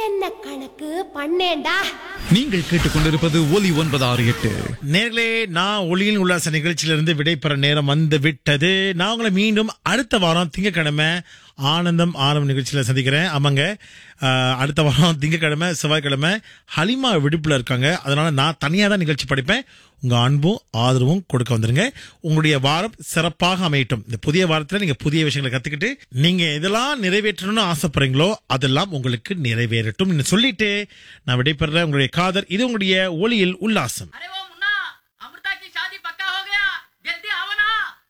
என்ன கணக்கு பண்ணேன்டா நீங்கள் கேட்டுக்கொண்டிருப்பது ஒலி ஒன்பது ஆறு எட்டு நேர்களே நான் ஒளியின் உல்லாச நிகழ்ச்சியிலிருந்து விடைபெற நேரம் வந்து விட்டது நான் உங்களை மீண்டும் அடுத்த வாரம் திங்கட்கிழமை ஆனந்தம் ஆனந்தம் நிகழ்ச்சியில சந்திக்கிறேன் ஆமாங்க ஆஹ், அடுத்த வாரம் திங்கட்கிழமை செவ்வாய்க்கிழமை ஹலிமா விடுப்புல இருக்காங்க அதனால நான் தனியா தான் நிகழ்ச்சி படிப்பேன் உங்க அன்பும் ஆதரவும் கொடுக்க வந்துருங்க உங்களுடைய வாரம் சிறப்பாக அமையட்டும் இந்த புதிய வாரத்துல நீங்க புதிய விஷயங்களை கத்துக்கிட்டு நீங்க எதெல்லாம் நிறைவேற்றணும்னு ஆசைப்படுறீங்களோ அதெல்லாம் உங்களுக்கு நிறைவேறட்டும் சொல்லிட்டு நான் விடைபெற உங்களுடைய காதர் இது உங்களுடைய ஒளியில் உல்லாசம்